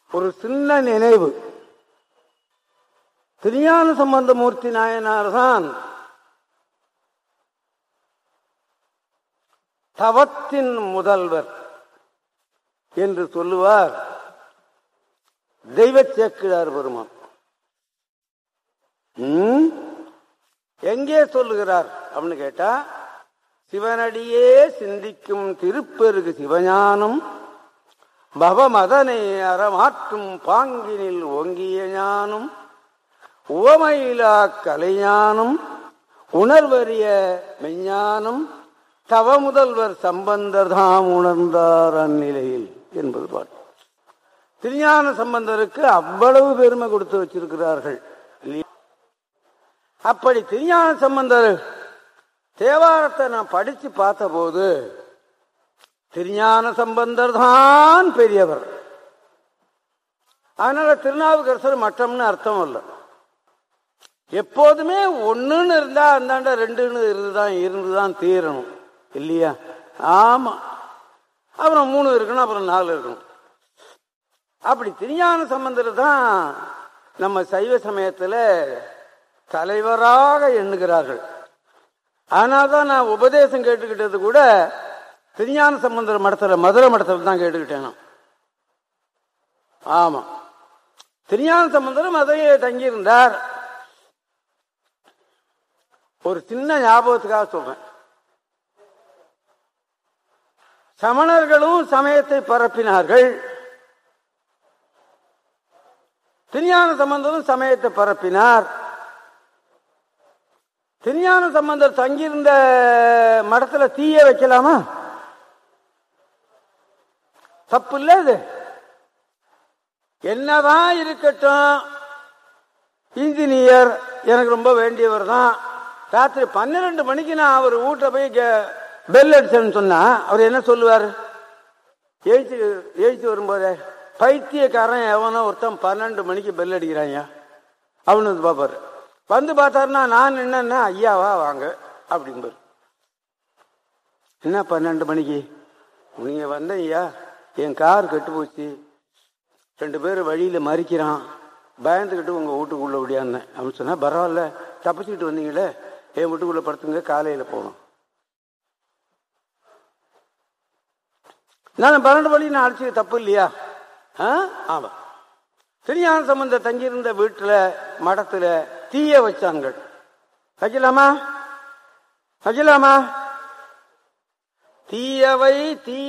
ஒரு சின்ன நினைவு திருஞான சம்பந்தமூர்த்தி நாயனார் தான் தவத்தின் முதல்வர் என்று சொல்லுவார் தெய்வ சேக்கிழார் பெருமான் ம்? எங்கே சொல்லுகிறார் அப்படின்னு கேட்டா சிவனடியே சிந்திக்கும் திருப்பெருகு சிவஞானம் பவமதனை அறமாற்றும் பாங்கினில் ஓங்கிய ஞானம் உவமையிலா கலைஞானம் உணர்வறிய மெஞ்ஞானம் தவ முதல்வர் சம்பந்தர் தாம் உணர்ந்தார் அந்நிலையில் என்பது பாட்டு திருஞான சம்பந்தருக்கு அவ்வளவு பெருமை கொடுத்து வச்சிருக்கிறார்கள் இல்லையா? அப்படி திருஞான சம்பந்தர் தேவாரத்தை நான் படிச்சு பார்த்தபோது திருஞான சம்பந்தர் தான் பெரியவர் அதனால திருநாவுக்கரசர் மட்டம்னு அர்த்தம் இல்லை எப்போதுமே ஒண்ணுன்னு இருந்தா அந்தாண்ட ரெண்டுன்னு இருந்துதான் இருந்துதான் தீரணும் இல்லையா ஆமா அப்புறம் மூணு இருக்கணும் அப்புறம் நாலு இருக்கணும் அப்படி திருஞான சம்பந்தர் தான் நம்ம சைவ சமயத்துல தலைவராக எண்ணுகிறார்கள் அதனால்தான் நான் உபதேசம் கேட்டுக்கிட்டது கூட திருஞான சம்பந்தர் மடத்துல மதுரை மடத்துல தான் கேட்டுக்கிட்டேன் நான். ஆமா திருஞான சம்பந்தர் மதுரையை தங்கியிருந்தார் ஒரு சின்ன ஞாபகத்துக்காக சொல்றேன் சமணர்களும் சமயத்தை பரப்பினார்கள் திருஞான சம்பந்தரும் சமயத்தை பரப்பினார் திருஞான சம்பந்தர் தங்கியிருந்த மடத்துல தீய வைக்கலாமா தப்பு இல்ல இது என்னதான் இருக்கட்டும் இன்ஜினியர் எனக்கு ரொம்ப வேண்டியவர் தான் ராத்திரி பன்னிரெண்டு மணிக்கு நான் அவர் வீட்டை போய் கே- பெல் அடிச்சேன்னு சொன்னா அவர் என்ன சொல்லுவார் எழுச்சி எழுச்சி வரும்போதே பைத்தியக்காரன் எவனோ ஒருத்தன் பன்னெண்டு மணிக்கு பெல் அடிக்கிறாங்க அவனு வந்து பார்ப்பாரு வந்து பார்த்தாருன்னா நான் என்னன்னா ஐயாவா வாங்க அப்படிம்பாரு என்ன பன்னெண்டு மணிக்கு நீங்க வந்த ஐயா என் கார் கெட்டு போச்சு ரெண்டு பேரும் வழியில மறிக்கிறான் பயந்துக்கிட்டு உங்க வீட்டுக்குள்ள ஓடியாந்தேன் அப்படின்னு சொன்னா பரவாயில்ல தப்பிச்சுக்கிட்டு வந்தீங்களே என் வீட்டுக்குள்ள படுத்துங்க காலையில போகணும் நான் பன்னெண்டு மணி நான் அடிச்சு தப்பு இல்லையா ஆ? ஆமா திருஞான சம்பந்த தங்கியிருந்த வீட்டுல மடத்துல தீய வச்சாங்கள் வைக்கலாமா வைக்கலாமா தீயவை தீ